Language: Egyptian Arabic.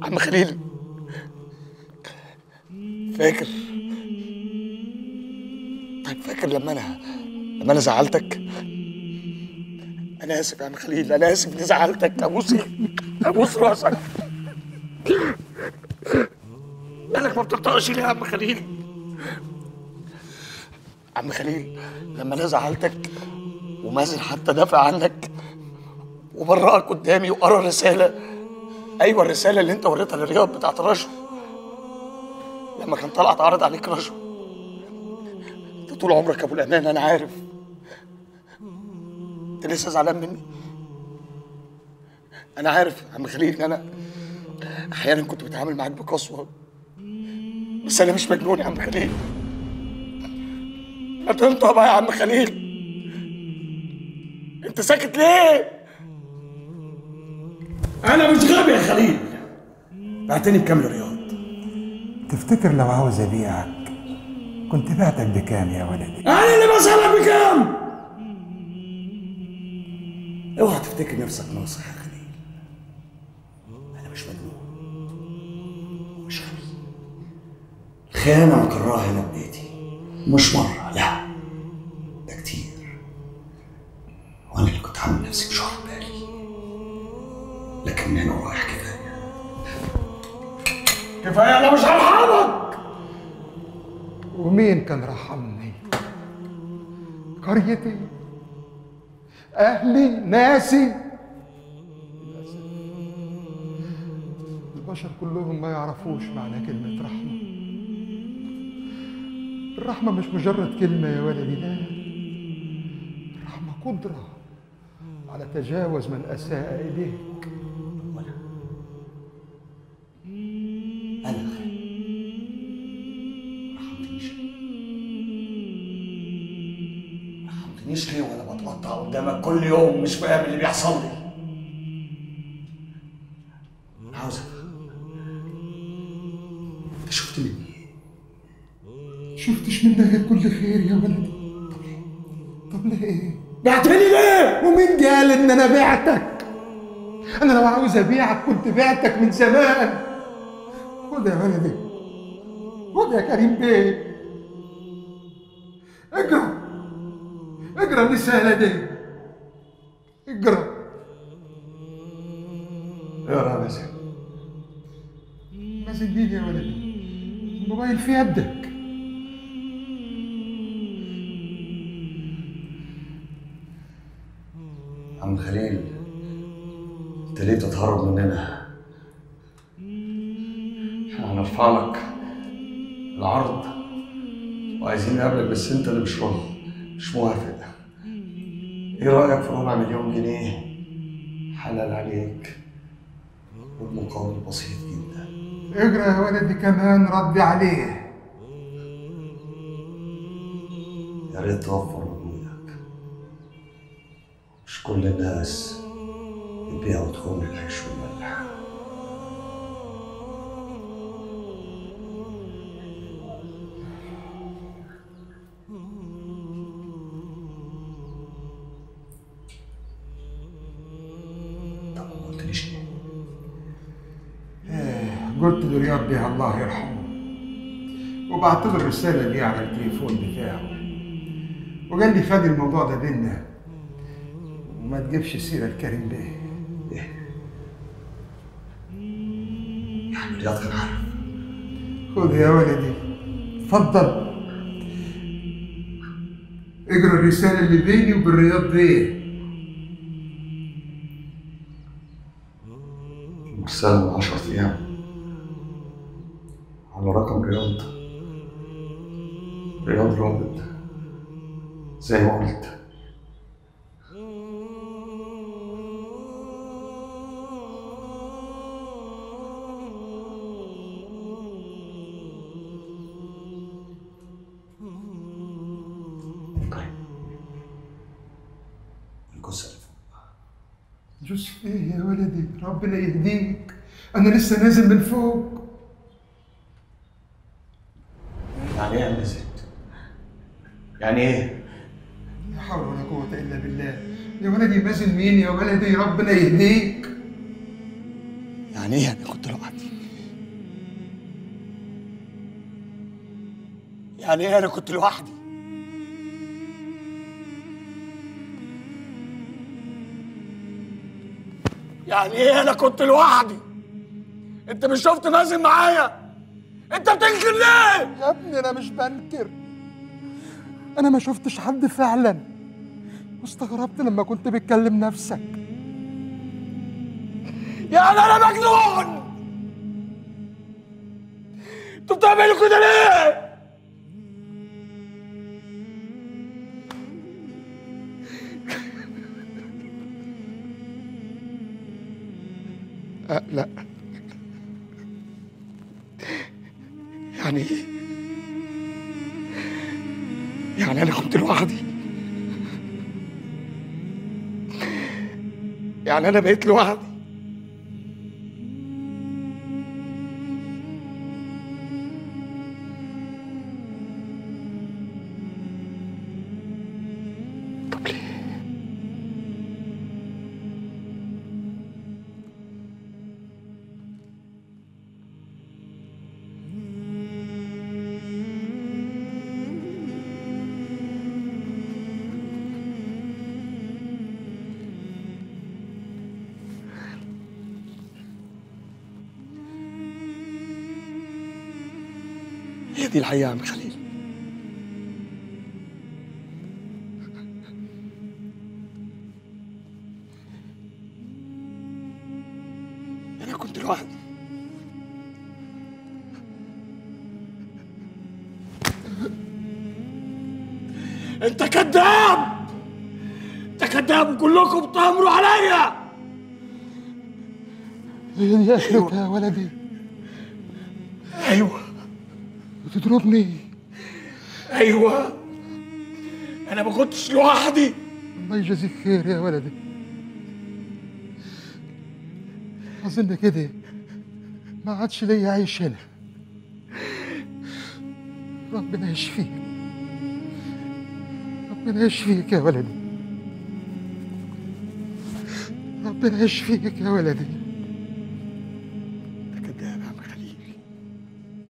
عم خليل فاكر طيب فاكر لما انا لما انا زعلتك انا اسف يا عم خليل انا اسف اني زعلتك ابوس ابوس راسك مالك ما بتطقش ليه يا عم خليل عم خليل لما انا زعلتك ومازن حتى دافع عنك وبرأك قدامي وقرا رسالة أيوة الرسالة اللي أنت وريتها للرياض بتاعت الرشوة لما كان طلع اتعرض عليك رشوة أنت طول عمرك أبو الأمان أنا عارف أنت لسه زعلان مني أنا عارف يا عم خليل إن أنا أحيانا كنت بتعامل معاك بقسوة بس أنا مش مجنون يا عم خليل ما تنطق بقى يا عم خليل انت ساكت ليه؟ انا مش غبي يا خليل بعتني بكام رياض تفتكر لو عاوز ابيعك كنت بعتك بكام يا ولدي انا اللي بسألك بكام اوعى تفتكر نفسك ناصح يا خليل انا مش مجنون مش غبي الخيانة مكرهة هنا في بيتي مش مرة لا ده كتير وانا اللي كنت عامل نفسي مش واخد بالي لكن انا رايح كفايه كفايه انا مش هرحمك ومين كان رحمني قريتي اهلي ناسي للأسف. البشر كلهم ما يعرفوش معنى كلمة رحمة الرحمة مش مجرد كلمة يا ولدي لا الرحمة قدرة على تجاوز من أساء إليك انا رحمتنيش رحمتنيش ليه وانا بتقطع قدامك كل يوم مش فاهم اللي بيحصل لي عاوز أفهم. انت شفت مني ايه؟ شفتش منك غير كل خير يا ولدي طب ليه؟ بعتني ليه؟ ومين قال ان انا بعتك انا لو عاوز ابيعك كنت بعتك من زمان خد يا ولدي خد يا كريم بيه اقرا اقرا الرسالة دي اقرا اقرا يا مازن مازن مين يا ولدي الموبايل في يدك عم خليل انت ليه تتهرب مننا؟ احنا هنرفع لك العرض وعايزين نقابلك بس انت اللي مش راضي مش موافق ايه رأيك في ربع مليون جنيه حلال عليك والمقابل بسيط جدا اقرا يا ولدي كمان ردي عليه يا ريت توفر مجهودك مش كل الناس بتبيع وتخون العيش والملح طب ما قلتليش ليه؟ قلت لرياض بيه الله يرحمه وبعت له الرسالة دي على التليفون بتاعه وقال لي خلي الموضوع ده بينا وما تجيبش سيرة لكريم بيه يعني رياض كان عارف خذ يا ولدي اتفضل اقرا الرسالة اللي بيني وبين رياض بيه مرسال من عشرة أيام على رقم رياض رياض رابط زي ما قلت طيب الجزء اللي فوق جوز ايه يا ولدي ربنا يهديك انا لسه نازل من فوق يعني ايه يا مازن؟ يعني ايه؟ لا حول ولا قوة الا بالله يا ولدي مازن مين يا ولدي ربنا يهديك يعني ايه يعني كنت لوحدي؟ يعني ايه انا كنت لوحدي يعني ايه انا كنت لوحدي انت مش شفت مازن معايا انت بتنكر ليه يا ابني انا مش بنكر انا ما شفتش حد فعلا واستغربت لما كنت بتكلم نفسك يعني انا مجنون انتوا بتعملوا كده ليه أه لا يعني ايه يعني انا كنت لوحدي يعني انا بقيت لوحدي طب ليه هي دي الحقيقة يا عم خليل أنا كنت لوحدي أنت كذاب أنت كذاب وكلكم بتأمروا عليا هي دي اخرتها يا ولدي أيوه بتضربني أيوه أنا ما كنتش لوحدي الله يجازيك خير يا ولدي أظن كده ما عادش ليا عيش هنا ربنا يشفيك ربنا يشفيك يا ولدي ربنا يشفيك يا ولدي